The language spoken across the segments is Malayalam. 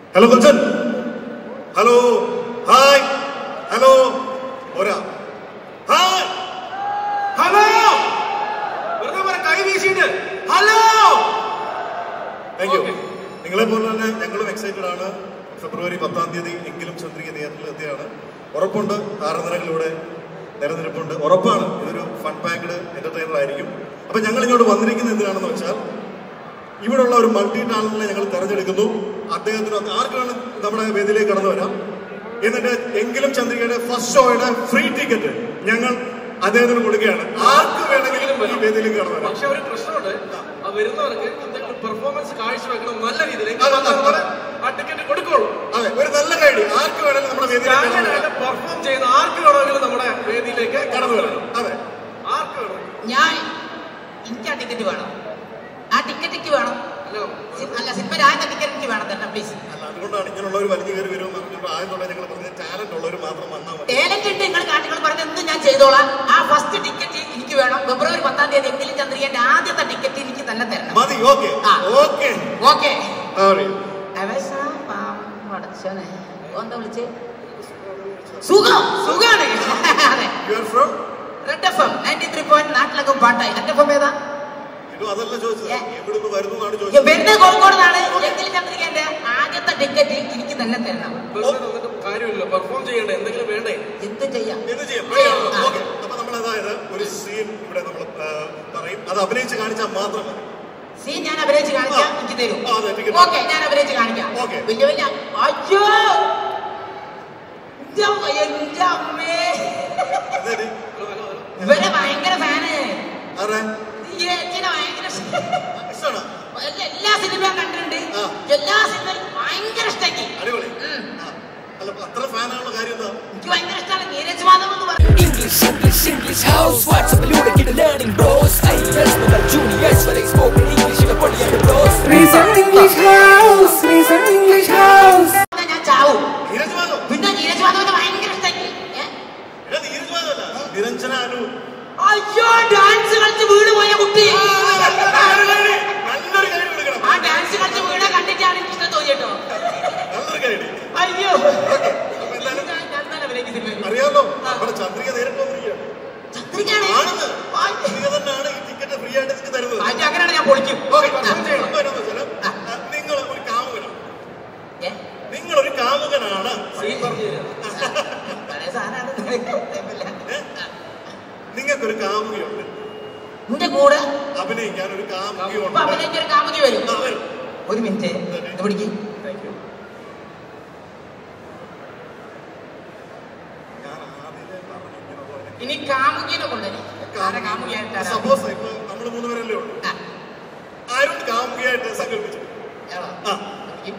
ഹലോ കൊച്ചൻ ഹലോ ഹായ് ഹലോ ഒരാ ഹായ് ഹലോ വെറുതെ പറ കൈ വീശിയിട്ട് ഹലോ താങ്ക് യു നിങ്ങളെ പോലെ തന്നെ ഞങ്ങളും എക്സൈറ്റഡ് ആണ് ഫെബ്രുവരി പത്താം തീയതി എങ്കിലും ചന്ദ്രിക തിയേറ്ററിൽ എത്തിയാണ് ഉറപ്പുണ്ട് താരനിരകളിലൂടെ നിരനിരപ്പുണ്ട് ഉറപ്പാണ് ഇതൊരു ഫൺ പാക്ഡ് എന്റർടൈനർ ആയിരിക്കും അപ്പൊ ഞങ്ങൾ ഇങ്ങോട്ട് വന്നിരിക്കുന്നത് എന്തിനാണെന്ന് വെച്ചാൽ ഇവിടെയുള്ള ഒരു മൾട്ടി ടാലന്റിനെ ഞങ്ങൾ തെരഞ്ഞെടുക്കുന്നു അദ്ദേഹത്തിന് ആർക്കാണ് നമ്മുടെ വേദിയിലേക്ക് കടന്നു വരാം എന്നിട്ട് എങ്കിലും ചന്ദ്രികയുടെ ഫസ്റ്റ് ഷോയുടെ ഫ്രീ ടിക്കറ്റ് ഞങ്ങൾ അദ്ദേഹത്തിന് കൊടുക്കുകയാണ് ആർക്ക് വേണമെങ്കിലും ഈ വേദിയിലേക്ക് കടന്നു വരാം പക്ഷെ ഒരു പ്രശ്നമുണ്ട് ആ വരുന്നവർക്ക് എന്തെങ്കിലും പെർഫോമൻസ് കാഴ്ചവെക്കണം നല്ല രീതിയിൽ അതെ, അതെ, അതെ. ആ ടിക്കറ്റ് കൊടുക്കുള്ളൂ അതെ ഒരു നല്ല കൈഡി ആർക്ക് വേണമെങ്കിലും നമ്മുടെ വേദിയിലേക്ക് കടന്നു വരാം സ്റ്റാൻഡേർഡായിട്ട് പെർഫോം ചെയ്യുന്ന ആർക്ക് വേണമെങ്കിലും നമ്മുടെ വേദിയിലേക്ക് കടന്നു വരാം അതെ ആർക്ക് വേണം ഞാൻ എനിക്ക് ആ ടിക്കറ്റ് വേണം ആ ടിക്കറ്റ് എനിക്ക് വേണം അല്ല സി- അല്ല സിനിമ രാജ ടിക്കറ്റ് എനിക്ക് വേണം തന്നെ പ്ലീസ് അല്ല അതുകൊണ്ടാണ് ഇങ്ങനെയുള്ള ഒരു വലിഞ്ഞു കയറി വരുമെന്ന് പറഞ്ഞിട്ട് ആദ്യം തൊട്ടേ ഞങ്ങൾ പറഞ്ഞ ടാലന്റ് ഉള്ളവർ മാത്രം വന്നാൽ മതി ടേലന്റ് ഉണ്ട് നിങ്ങൾ കാട്ടുകൾ പറഞ്ഞ എന്ത് ഞാൻ ചെയ്തോളാം ആ ഫസ്റ്റ് ടിക്കറ്റ് എനിക്ക് വേണം ഫെബ്രുവരി പത്താം തീയതി എങ്കിലും ചന്ദ്രികന്റെ ആദ്യത്തെ ടിക്കറ്റ് എനിക്ക് തന്നെ തരണം മതി ഓക്കെ ആ. ഓക്കെ ഓക്കെ സോറി എന്താ വിളിച്ചേ സുഖം സുഖാണ് അതെ you are from red F M ninety three point നാട്ടിലൊക്കെ പാട്ടായി റെഡ് എഫ് എം ഏതാ ഇത് അതല്ല ചോദിച്ചത് ഏ. എവിടുന്ന് വരുന്നു എന്നാണ് ഞാൻ ചോദിച്ചത് വരുന്നത് കോഴിക്കോട് നിന്നാണ് എങ്കിലും ചന്ദ്രികന്റെ ആദ്യത്തെ ടിക്കറ്റ് എനിക്ക് തന്നെ തരണം വെറുതെ തന്നിട്ട് കാര്യമില്ല പെർഫോം ചെയ്യണ്ടേ എന്തെങ്കിലും വേണ്ടേ എന്ത് ചെയ്യാം എന്ത് ചെയ്യാം ആ. ഓക്കെ അപ്പൊ നമ്മൾ അതായത് ഒരു സീൻ ഇവിടെ നമ്മൾ പറയും അത് അഭിനയിച്ച് കാണിച്ചാൽ മാത്രം മതി സീ ഞാൻ അഭിനയിച്ച് കാണിക്കാം ആ. എനിക്ക് തരും ആ, അതെ, ടിക്കറ്റ്. ഓക്കെ ഞാൻ അഭിനയിച്ച് കാണിക്കാം ഓക്കെ. വലിയ വലിയ അയ്യോ ഇന്റെ അമ്മ, എന്റെ അമ്മേ അതായത് ഇവരെ ഭയങ്കര ഫാന് ആരാ ഈ ഏച്ചിനെ ഭയങ്കര ഇഷ്ട- ഇഷ്ടമാണോ എല്ലാ- എല്ലാ സിനിമയും കണ്ടിട്ടുണ്ട് ആ. എല്ലാ സിനിമയും ഭയങ്കര ഇഷ്ടമാക്കി അടിപൊളി ഉം. ആ. അല്ല അപ്പൊ അത്ര ഫാനാണുള്ള കാര്യം എന്താ എനിക്ക് ഭയങ്കര ഇഷ്ടമാണ് നീരജ് മാധവ് എന്ന് പറഞ്ഞു English, English, English house. വാട്സാപ്പിലൂടെ കിട്ടും learning bros. IELTS മുതൽ juniors വരെ spoken English ലെ പൊളിയാണ് bros. Reason English House, Reason English House. എന്നാ ഞാൻ ചാവും നീരജ് മാധവ് പിന്നെ നീരജ് മാധവിനെ ഭയങ്കര ഇഷ്ടമാക്കി ഏ? എടാ നീരജ് മാധവല്ല നിരഞ്ജന അനു അയ്യോ ഡാൻസ് കളിച്ച് വീട് പോയ കുട്ടി നല്ലൊരു കൈഡി നല്ലൊരു കൈഡി കൊടുക്കണം ആ ഡാൻസ് കളിച്ച് വീട് കണ്ടിട്ടാണ് എനിക്ക് ഇഷ്ടം തോന്നിട്ടോ നല്ലൊരു കൈഡി അയ്യോ അപ്പൊ എന്തായാലും ഞാൻ- ഞാൻ തന്നെ അഭിനയിക്കുന്ന സിനിമയിൽ. അറിയാമോ നമ്മുടെ ചന്ദ്രിക നേരിട്ട് വന്നിരിക്കുകയാണ് ചന്ദ്രികയാണ്. ആണെന്ന് ആയ്. ചന്ദ്രിക തന്നെയാണ് ഈ ടിക്കറ്റ് ഫ്രീ ആയിട്ട് നിങ്ങൾക്ക് തരുന്നത് ആയിട്ട് അങ്ങനെയാണ് ഞാൻ പൊളിക്കും ഓക്കെ ആ. നിങ്ങൾ ഒരു കാമുകനാണ് ഏ? നിങ്ങൾ ഒരു കാമുകനാണ് സീൻ പറഞ്ഞു തരാം പഴയ സാധനമാണ്. കുഴപ്പമില്ല. നിങ്ങൾക്കൊരു കാമുകയുണ്ട് നിന്റെ കൂടെ അഭിനയിക്കാൻ ഒരു ഇപ്പൊ കാമുകയുണ്ട് അഭിനയിച്ചൊരു കാമുകി വരും ആ, വരും. ഒരു മിനിറ്റ് ഇത് പിടിക്ക് താങ്ക് യു ഞാൻ ആദ്യമേ പറഞ്ഞിരിക്കുന്നത് ഇനി കാമുകിനെ കൊണ്ടുവരും ആരെ കാമുകിയായിട്ട് ആരാ? സപ്പോസ് ഇപ്പൊ നമ്മൾ മൂന്നുപേരല്ലേ ഉള്ളൂ ആ, ആരും കാമുകയായിട്ട് സങ്കല്പിച്ചു ഏതാ? ആ പിടിക്ക്.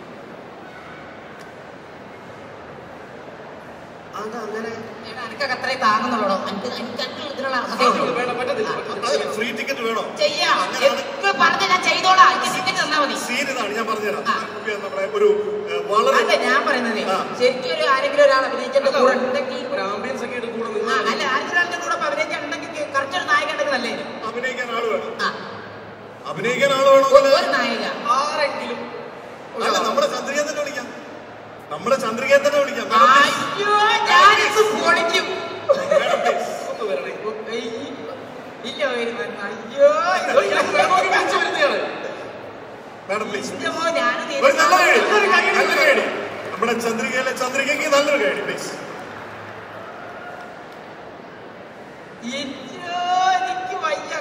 അത് അങ്ങനെ എടാ, എനിക്കൊക്കെ അത്രയും താങ്ങുന്നുള്ളൂ എനിക്ക് എനിക്ക് എനിക്ക് ഇതിനുള്ള അത് അവസ്ഥ വേണ്ട പറ്റത്തില്ല ആ, പറ്റത്തില്ല. ഫ്രീ ടിക്കറ്റ് വേണോ ചെയ്യാം എന്ത് പറഞ്ഞ ഞാൻ ചെയ്തോളാം എനിക്ക് ടിക്കറ്റ് തന്നാ മതി സീൻ ഇതാണ് ഞാൻ പറഞ്ഞുതരാം ആ. നമ്മുടെ ഒരു ഏഹ്, വളരെ അല്ല ഞാൻ പറയുന്നത് ആ. ശരിക്കും ഒരു ആരെങ്കിലും ഒരാൾ അഭിനയിച്ചിട്ട് അല്ല, കൂടെ ഉണ്ടെങ്കിൽ ഒരു ആംബിയൻസ് ഒക്കെ ആയിട്ട് കൂടെ ആ, നിന്നാൽ അല്ല ആരെങ്കിലും ഒരാളുടെ കൂടെ അഭിനയിച്ചിട്ടുണ്ടെങ്കിൽ കറക്റ്റ് ഒരു നായക ഉണ്ടെങ്കിൽ നല്ലേ അഭിനയിക്കാൻ ആള് വേണം ആ അഭിനയിക്കാൻ ആള് വേണോ ഒരു- ഒരു നായിക ആരെങ്കിലും അല്ല നമ്മുടെ ചന്ദ്രികയെ തന്നെ വിളിക്കാം നമ്മുടെ ചന്ദ്രികയെ തന്നെ വിളിക്കാം അയ്യോ ഞാനിത് പൊളിക്കും Madam, please. ഒന്ന് വരണേ ഏയ്, ഇല്ല ഒരു മരണം. അയ്യോ ഇയാൾക്ക് വേണമെങ്കിൽ വിളിച്ചു വരുത്തിയാണ് Madam, please. ഇതിന്റെ മോ ഞാന് ഒരു നല്ല കൈഡി നല്ലൊരു കൈ നല്ല കൈഡി നമ്മുടെ ചന്ദ്രികയിലെ ചന്ദ്രികയ്ക്ക് നല്ലൊരു കൈഡി പ്ലീസ് അയ്യോ, എനിക്ക് വയ്യ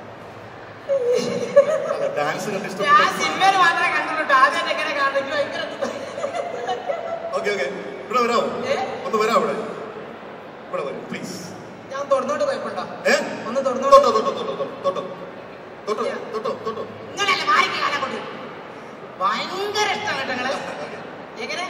ഡാൻസ് കണ്ട് ഞാൻ ഇഷ്ടപ്പെട്ടു സിനിമയിൽ മാത്രമേ കണ്ടിട്ടുള്ളൂ ആദ്യം എങ്ങനെ കാണും എനിക്ക് ഭയങ്കര ഓക്കെ ഓക്കെ ഇവിടെ വരാമോ ഏ? ഒന്ന് വരാം ഇവിടെ ഇവിടെ വരും പ്ലീസ് ഞാൻ തുറന്നോട്ട് പോയപ്പോണ്ടോ ഏ ഒന്ന് തുറന്നോട്ട് തൊട്ടോ തൊട്ടോ തൊട്ടോ തൊട്ടോ തൊട്ടോ തൊട്ടോ തൊട്ടോ നിങ്ങളല്ലേ മാറിക്ക് കാലം കൊണ്ട് ഭയങ്കര ഇഷ്ടമാണ് കേട്ടോ നിങ്ങള് എങ്ങനെ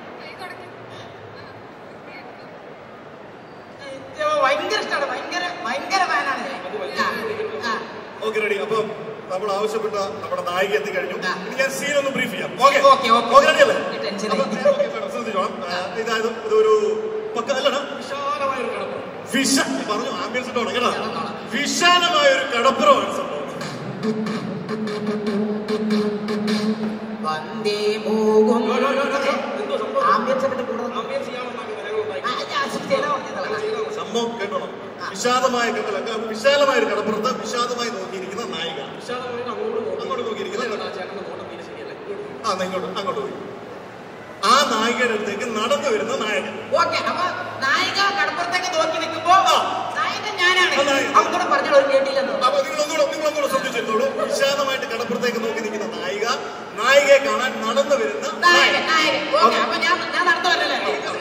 ഇത് ഭയങ്കര ഇഷ്ടമാണ് ഭയങ്കര ഭയങ്കര ഫാനാണ് ഞാൻ ആ, ആ. ഓക്കെ റെഡി അപ്പം നമ്മൾ ആവശ്യപ്പെട്ട നമ്മുടെ നായിക എത്തിക്കഴിഞ്ഞു ആ. ഇനി ഞാൻ സീൻ ഒന്ന് ബ്രീഫ് ചെയ്യാം okay okay, okay. Okay ready അല്ലേ ഈ ടെൻഷൻ അപ്പം, ആയി. ഓക്കെ, madam, ശ്രദ്ധിച്ചോളാം. ആ, ഇതായത് ഇതൊരു പക്ക അല്ലടാ വിശാലമായ ഒരു കിടപ്പ് വിശ ഞാൻ പറഞ്ഞു ആംബിയൻസ് ഇട്ടോ കേട്ടോ ഇറങ്ങോളാം. വിശാലമായ ഒരു കടപ്പുറമാണ് സംഭവം വന്ദേ പോകും no, no, no, no, no. എന്തോ സംഭവം ആംബിയൻസ് ഒക്കെ കൂടുതൽ ആംബിയൻസ് ചെയ്യാമെന്നാക്കി നിലകളുണ്ടായി സംഭവം കേട്ടോണം വിശാലമായ കടൽ അങ്ങ് വിശാലമായ ഒരു കടപ്പുറത്ത് വിശാലമായി നോക്കിയിരിക്കുന്ന നായിക വിശാലമായിട്ട് അങ്ങോട്ട് നോക്കി അങ്ങോട്ട് നോക്കിയിരിക്കുന്നത് ഇല്ല, ചേട്ടന്റെ നോട്ടം തീരെ ശരിയല്ല ഇങ്ങോട്ട് നോക്കി. ആ എന്നാ ഇങ്ങോട്ട് അങ്ങോട്ട് പോയി ആ നായികയുടെ അടുത്തേക്ക് നടന്നു വരുന്ന നായകൻ ഓക്കെ അപ്പൊ നായിക കടപ്പുറത്തേക്ക് നോക്കി നിൽക്കുമ്പോ ആ. നായകൻ ഞാനാണ് ആ, നായകൻ. അവനോട് പറഞ്ഞോളൂ ഒരു കേട്ടില്ലെന്നോ അപ്പൊ നിങ്ങൾ ഒന്നുകൂടെ നിങ്ങൾ ഒന്നുകൂടെ ശ്രദ്ധിച്ചിരുന്നോളൂ വിശാലമായിട്ട് കടപ്പുറത്തേക്ക് നോക്കി നിൽക്കുന്ന നായിക നായികയെ കാണാൻ നടന്നു വരുന്ന നായകൻ നായകൻ ഓക്കെ അപ്പൊ ഞാൻ ഞാൻ നടന്നു വരല്ലേ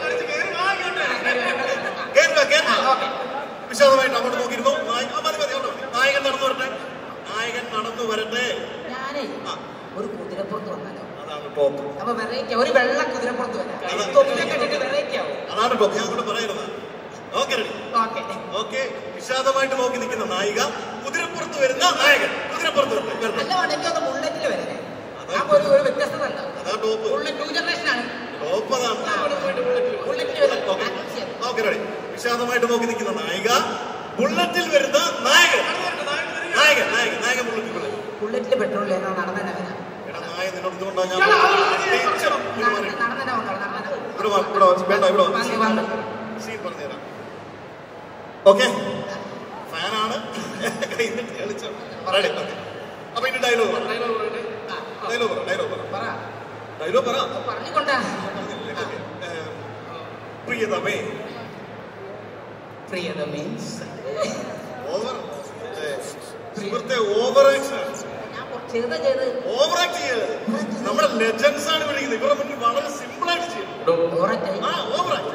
കേറുക, ആ, കേറുക. ഓക്കെ വിശാലമായിട്ട് അങ്ങോട്ട് നോക്കിയിരുന്നു നായ- ആ, മതി, മതി, അവിടെ മതി. നായകൻ നടന്നു വരട്ടെ നായകൻ നടന്നു വരട്ടെ ഞാനേ ആ. ഒരു കുതിരപ്പുറത്ത് വന്നാലോ അതാണ് ടോപ്പ് അപ്പൊ വെറൈറ്റി ഒരു വെള്ള കുതിരപ്പുറത്ത് വരാം അതാ. തൊപ്പിയൊക്കെ ഇട്ടിട്ട് വെറൈറ്റി ആവും അതാണ് ടോപ്പ് ഞാൻ കൂടെ പറയുന്നത് ഓക്കെ റെഡി ഓക്കെ ഓക്കെ വിഷാദമായിട്ട് നോക്കി നിൽക്കുന്ന നായിക കുതിരപ്പുറത്ത് വരുന്ന നായകൻ കുതിരപ്പുറത്ത് വരട്ടെ വരട്ടെ അല്ല വേണ്ട എനിക്കൊന്ന് ബുള്ളറ്റിൽ വരണേ അപ്പൊ ഒരു ഒരു വ്യത്യസ്തത ഉണ്ടാവും അതാ ടോപ്പ് ബുള്ളറ്റ് ന്യൂ ജനറേഷൻ ആണ് ടോപ്പ് അതാണ് ബുള്ളറ്റിൽ ഓക്കെ വരണം ഓക്കെ റെഡി വിഷാദമായിട്ട് നോക്കി നിൽക്കുന്ന നായിക ബുള്ളറ്റിൽ വരുന്ന നായകൻ നായകൻ നായകൻ നായകൻ ബുള്ളറ്റിൽ വരുന്നത് ബുള്ളറ്റിൽ പെട്രോൾ ഇല്ല നടന്നു തന്നെ വരാം എടാ നായ നിന്നോട് ഇതുകൊണ്ടാ ഞാൻ നടന്ന് നടന്ന് തന്നെ വന്നോളൂ നടന്ന് തന്നെ ഇവിടെ വാ, ഇവിടെ വാ, വേണ്ട ഇവിടെ വാ. വന്ന് വന്ന് സീൻ പറഞ്ഞുതരാം ഓക്കെ ഫാനാണ് കൈ നീട്ടി കളിച്ചോ റെഡി ഓക്കെ അപ്പൊ ഇനി ഡയലോഗ് പറ ഡയലോഗ് പറയട്ടെ ഡയലോഗ് പറ ഡയലോഗ് പറ പറ ഡയലോഗ് പറ പറഞ്ഞുകൊണ്ടാ ഓക്കെ പ്രിയതമേ പ്രിയത മീൻസ് ഓവർ സുഹൃത്തെ ഓവർ ആക്ഷൻ ഞാൻ കുറച്ച് ചെറുതാ ചെയ്ത് ഓവർ ആക്ട് ചെയ്യരുത് നമ്മുടെ ലെജൻസ് ആണ് വിളിക്കുന്നത് ഇവരുടെ മുന്നിൽ വളരെ സിമ്പിൾ ആയിട്ട് ചെയ്യണം ഓററ്റായി ആ ഓവർ ആക്ട്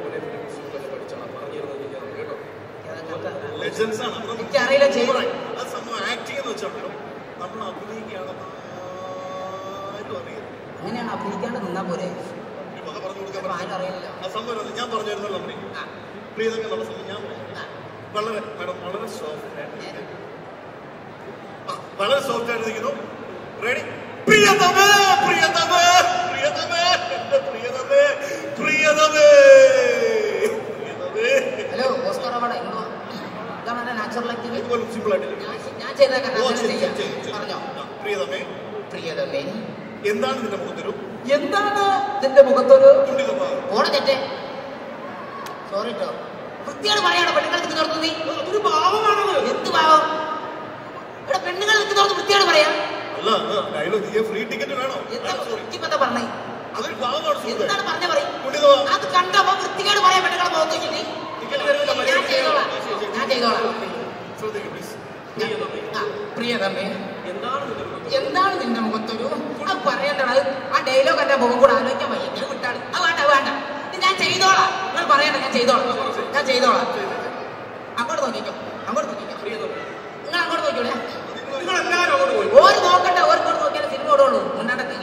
ലെജൻസ് ആണ് അത് നമുക്ക് എനിക്കറിയില്ല ചെയ്ത് over act. ആ സംഭവം ആക്ടിംഗ് എന്ന് വെച്ചാൽ നമ്മൾ അഭിനയിക്കുകയാണെന്ന് ആരും അറിയില്ല അങ്ങനെയാണ് അഭിനയിക്കാണ്ട് നിന്നാ പോരെ ഒരു വക പറഞ്ഞു കൊടുക്കാൻ അപ്പൊ പറ്റില്ല. ആരും അറിയില്ല ആ സംഭവം അത് ഞാൻ പറഞ്ഞു തരുന്നല്ലോ നമ്മുടെ ആ, പ്രിയതൊക്കെ നമ്മുടെ സംഭവം ഞാൻ പറഞ്ഞു. ആ. വളരെ മാഡം വളരെ സോഫ്റ്റ് ആയിട്ട് ആ, വളരെ സോഫ്റ്റ് ആയിട്ട് നിൽക്കുന്നു റെഡി പ്രിയതമേ പ്രിയതമേ പ്രിയതമേ എന്റെ പ്രിയതമേ പ്രിയതമേ പ്രിയതമേ ഹലോ ഓസ്കർ അവാർഡ് എങ്ങോ ഇതാണ് എന്റെ നാച്ചുറൽ ആക്ടിങ് ഇതുപോലെ സിമ്പിൾ ആയിട്ട് ഞാൻ ഞാൻ ചെയ്തേക്കാം ഓ, അങ്ങനെ ശരി, ചെയ്യാം ശരി, ശരി. പറഞ്ഞോ ആ, പ്രിയതമേ പ്രിയതമേ എന്താണ് നിന്റെ മുഖത്തൊരു എന്താണ് ഇതിന്റെ മുഖത്തൊരു കുണ്ടിതഭാവം ഓണ തെറ്റേ സോറി കേട്ടോ വൃത്തിയോട് പറയാണ് പെണ്ണുങ്ങൾ നിൽക്കുന്നോർത്ത് നീ ഒരു ഭാവമാണത് എന്ത് ഭാവം ഇവിടെ പെണ്ണുങ്ങൾ നിൽക്കുന്നോർത്ത് വൃത്തിയോട് പറയാ അല്ല ഡയലോഗ് നീ ഫ്രീ ടിക്കറ്റ് വേണോ എന്താ സോറി വൃത്തി എന്താ പറഞ്ഞേ അതൊരു ഭാവമാണ് സുഹൃത്തേ എന്താണ് പറഞ്ഞ പറയും കുണ്ടിതഭാവം അത് കണ്ടപ്പോ വൃത്തികേട് പറയാൻ പെണ്ണുങ്ങളെ മുഖത്ത് വെച്ചിട്ട് ടിക്കറ്റ് തരുന്നില്ല ഞാൻ ചെയ്തോളാം ഞാൻ ചെയ്തോളാം ശ്രദ്ധിക്കും പ്ലീസ് ആ, പ്രിയതമേ എന്താണ് ഇതിന്റെ മുഖത്ത്? എന്താണ് നിന്റെ മുഖത്തൊരു അത് പറയണ്ടത് അത് ആ ഡയലോഗ് എന്റെ മുഖം കൂടെ ആലോചിക്കാൻ വയ്യ ഞാൻ വിട്ടാണ് അത് വേണ്ട അത് വേണ്ട ഇത് ഞാൻ ചെയ്തോളാം നിങ്ങൾ പറയണ്ട ഞാൻ ചെയ്തോളാം ഞാൻ ചെയ്തോളാം അങ്ങോട്ട് നോക്കിക്കോ അങ്ങോട്ട് നോക്കിക്കോ പ്രിയതമേ, നിങ്ങൾ അങ്ങോട്ട് നോക്കിയോളെ നിങ്ങൾ എല്ലാവരും അങ്ങോട്ട് പോയി ഓര് നോക്കണ്ട ഓർക്കോട് നോക്കിയാലേ സിനിമ ഓടുള്ളൂ മുന്നടത്തി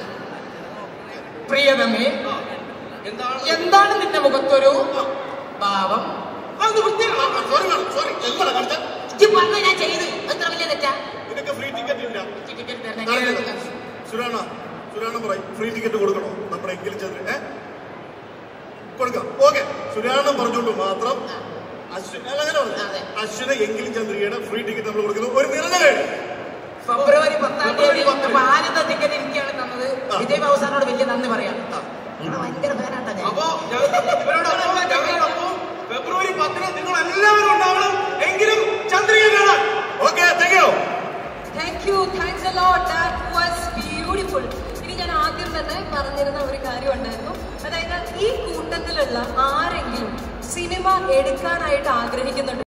പ്രിയതമേ ആ, എന്താണ് എന്താണ് നിന്റെ മുഖത്തൊരു ഭാവം അത് വൃത്തിയാണ് സോറി മാഡം സോറി എന്താണ് കാണിച്ച ഇജ്ജ് പറഞ്ഞ ഞാൻ ചെയ്ത് അത് ഇത്ര വലിയ തെറ്റാ നിനക്ക് ഫ്രീ ടിക്കറ്റ് ഇല്ല ടിക്കറ്റ് തരണേ. സുരാണ സുരാണ പറയും ഫ്രീ ടിക്കറ്റ് കൊടുക്കണോ നമ്മുടെ എങ്കിലും ചന്ദ്രൻ ഏ കൊടുക്കാം ഓക്കെ സുരാണം പറഞ്ഞുകൊണ്ട് മാത്രം അശ്വിൻ അല്ല അങ്ങനെ പറഞ്ഞു അതെ. അശ്വിന് എങ്കിലും ചന്ദ്രികയുടെ ഫ്രീ ടിക്കറ്റ് നമ്മൾ കൊടുക്കുന്നു ഒരു നിറഞ്ഞ വേണ്ടി ഫെബ്രുവരി പത്താം തീയതി അപ്പൊ ആദ്യത്തെ ടിക്കറ്റ് എനിക്കാണ് തന്നത് വിജയ് ബാബു സാറിനോട് വലിയ നന്ദി പറയാം നിങ്ങളെ ഭയങ്കര ഫാനാട്ടാ ഞാൻ അപ്പോ ഞങ്ങൾ- ഇവരോടൊപ്പം ഞങ്ങളോടൊപ്പം ഫെബ്രുവരി പത്തിന് നിങ്ങൾ എല്ലാവരും ഉണ്ടാവണം എങ്കിലും ചന്ദ്രിക കാണാൻ okay thank you thank you thanks a lot that was beautiful ഇനി ഞാൻ ആദ്യം തന്നെ പറഞ്ഞിരുന്ന ഒരു കാര്യം ഉണ്ടായിരുന്നു അതായത് ഈ കൂട്ടത്തിലുള്ള ആരെങ്കിലും സിനിമ എടുക്കാനായിട്ട് ആഗ്രഹിക്കുന്നുണ്ട്